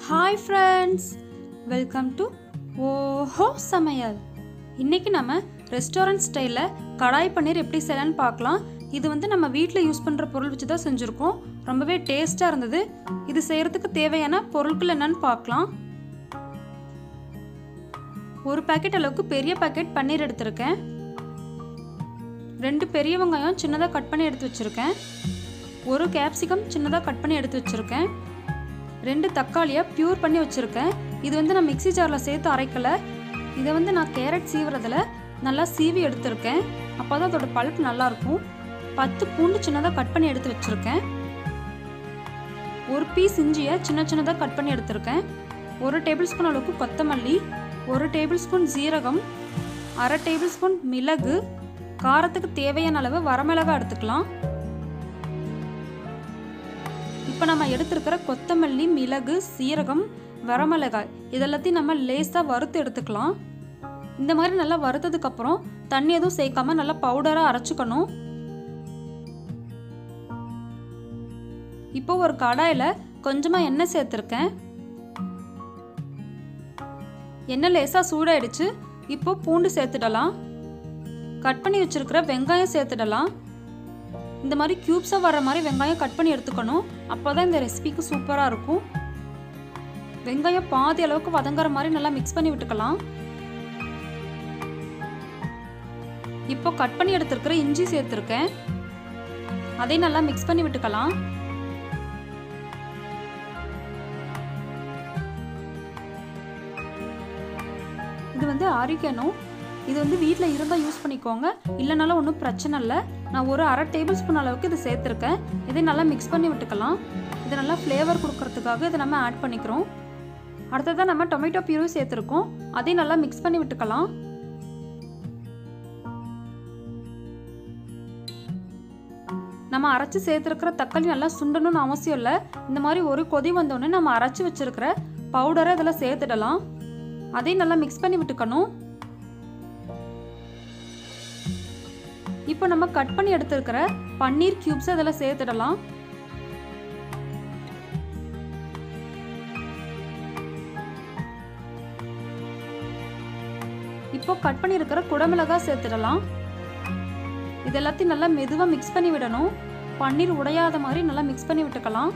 hi friends welcome to ஓஹோ சமையல் இன்றைக்கி நம்ம ரெஸ்டாரண்ட் ஸ்டைலில் கடாய் பன்னீர் எப்படி செய்யலான்னு பார்க்கலாம் இது வந்து நம்ம வீட்டில் யூஸ் பண்ணுற பொருள் வச்சு தான் செஞ்சுருக்கோம் ரொம்பவே டேஸ்ட்டாக இருந்தது இது செய்கிறதுக்கு தேவையான பொருட்கள் என்னன்னு பார்க்கலாம் ஒரு பாக்கெட் அளவுக்கு பெரிய பாக்கெட் பன்னீர் எடுத்திருக்கேன் ரெண்டு பெரிய வெங்காயம் சின்னதாக கட் பண்ணி எடுத்து வச்சுருக்கேன் ஒரு கேப்சிகம் சின்னதாக கட் பண்ணி எடுத்து வச்சுருக்கேன் ரெண்டு தக்காளியை ப்யூர் பண்ணி வச்சுருக்கேன் இது வந்து நான் மிக்ஸி ஜாரில் சேர்த்து அரைக்கலை இதை வந்து நான் கேரட் சீவுறதுல நல்லா சீவி எடுத்திருக்கேன் அப்போ தான் அதோட பல்ப் நல்லாயிருக்கும் பத்து பூண்டு சின்னதாக கட் பண்ணி எடுத்து வச்சுருக்கேன் ஒரு பீஸ் இஞ்சியை சின்ன சின்னதாக கட் பண்ணி எடுத்திருக்கேன் ஒரு டேபிள் ஸ்பூன் அளவுக்கு கொத்தமல்லி ஒரு டேபிள் ஸ்பூன் ஜீரகம் அரை டேபிள் ஸ்பூன் மிளகு காரத்துக்கு தேவையான அளவு வரமிளகா எடுத்துக்கலாம் இப்போ நம்ம எடுத்துருக்கிற கொத்தமல்லி மிளகு சீரகம் வரமிளகாய் இதெல்லாத்தையும் நம்ம லேஸாக வறுத்து எடுத்துக்கலாம் இந்த மாதிரி நல்லா வறுத்ததுக்கப்புறம் தண்ணி எதுவும் சேர்க்காம நல்லா பவுடராக அரைச்சிக்கணும் இப்போ ஒரு கடாயில் கொஞ்சமாக எண்ணெய் சேர்த்துருக்கேன் எண்ணெய் லேசாக சூடாயிடுச்சு இப்போ பூண்டு சேர்த்துடலாம் கட் பண்ணி வச்சிருக்கிற வெங்காயம் சேர்த்துடலாம் இந்த மாதிரி க்யூப்ஸாக வர மாதிரி வெங்காயம் கட் பண்ணி எடுத்துக்கணும் அப்போ தான் இந்த ரெசிபிக்கு சூப்பராக இருக்கும் வெங்காயம் பாதி அளவுக்கு வதங்குற மாதிரி நல்லா மிக்ஸ் பண்ணி விட்டுக்கலாம் இப்போ கட் பண்ணி எடுத்துருக்கிற இஞ்சி சேர்த்துருக்கேன் அதையும் நல்லா மிக்ஸ் பண்ணி விட்டுக்கலாம் இது வந்து ஆரிக்கணும் இது வந்து வீட்டில் இருந்தால் யூஸ் பண்ணிக்கோங்க இல்லைனாலும் ஒன்றும் பிரச்சனை இல்லை நான் ஒரு அரை டேபிள் ஸ்பூன் அளவுக்கு இது சேர்த்துருக்கேன் இதை நல்லா மிக்ஸ் பண்ணி விட்டுக்கலாம் இது நல்லா ஃப்ளேவர் கொடுக்கறதுக்காக இதை நம்ம ஆட் பண்ணிக்கிறோம் அடுத்ததாக நம்ம டொமேட்டோ பியூரும் சேர்த்துருக்கோம் அதையும் நல்லா மிக்ஸ் பண்ணி விட்டுக்கலாம் நம்ம அரைச்சி சேர்த்துருக்கிற தக்காளி நல்லா சுண்டணும்னு அவசியம் இல்லை இந்த மாதிரி ஒரு கொதி வந்தோடனே நம்ம அரைச்சி வச்சிருக்கிற பவுடரை இதில் சேர்த்துடலாம் அதையும் நல்லா மிக்ஸ் பண்ணி விட்டுக்கணும் இப்போ நம்ம கட் பண்ணி எடுத்துருக்கிற பன்னீர் கியூப்ஸ் அதில் சேர்த்துடலாம் இப்போ கட் பண்ணி இருக்கிற குடமிளகாய் சேர்த்துடலாம் இது எல்லாத்தையும் நல்லா மெதுவாக மிக்ஸ் பண்ணி விடணும் பன்னீர் உடையாத மாதிரி நல்லா மிக்ஸ் பண்ணி விட்டுக்கலாம்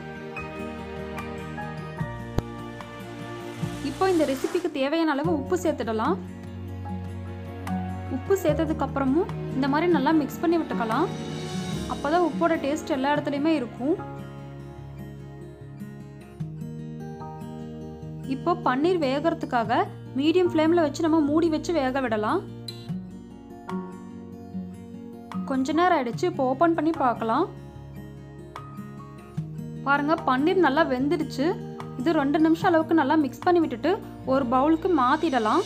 இப்போ இந்த ரெசிபிக்கு தேவையான அளவு உப்பு சேர்த்துடலாம் உப்பு சேர்த்ததுக்கு அப்புறமும் இந்த மாதிரி நல்லா மிக்ஸ் பண்ணி விட்டுக்கலாம் அப்போதான் உப்போட டேஸ்ட் எல்லா இடத்துலையுமே இருக்கும் இப்போ பன்னீர் வேகிறதுக்காக மீடியம் ஃப்ளேமில் வச்சு நம்ம மூடி வச்சு வேக விடலாம் கொஞ்ச நேரம் ஆயிடுச்சு இப்போ ஓப்பன் பண்ணி பார்க்கலாம் பாருங்க பன்னீர் நல்லா வெந்துடுச்சு இது ரெண்டு நிமிஷம் அளவுக்கு நல்லா மிக்ஸ் பண்ணி விட்டுட்டு ஒரு பவுலுக்கு மாத்திடலாம்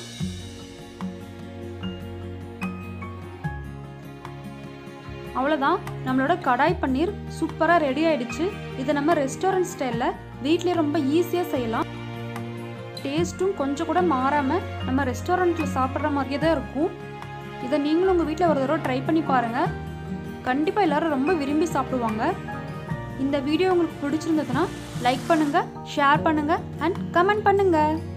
அவ்வளோதான் நம்மளோட கடாய் பன்னீர் சூப்பராக ரெடி ஆயிடுச்சு இதை நம்ம ரெஸ்டாரண்ட் ஸ்டைலில் வீட்லேயே ரொம்ப ஈஸியாக செய்யலாம் டேஸ்ட்டும் கொஞ்சம் கூட மாறாமல் நம்ம ரெஸ்டாரண்ட்டில் சாப்பிட்ற மாதிரியே தான் இருக்கும் இதை நீங்களும் உங்கள் வீட்டில் ஒரு தடவை ட்ரை பண்ணி பாருங்கள் கண்டிப்பாக எல்லோரும் ரொம்ப விரும்பி சாப்பிடுவாங்க இந்த வீடியோ உங்களுக்கு பிடிச்சிருந்ததுன்னா லைக் பண்ணுங்கள் ஷேர் பண்ணுங்கள் அண்ட் கமெண்ட் பண்ணுங்கள்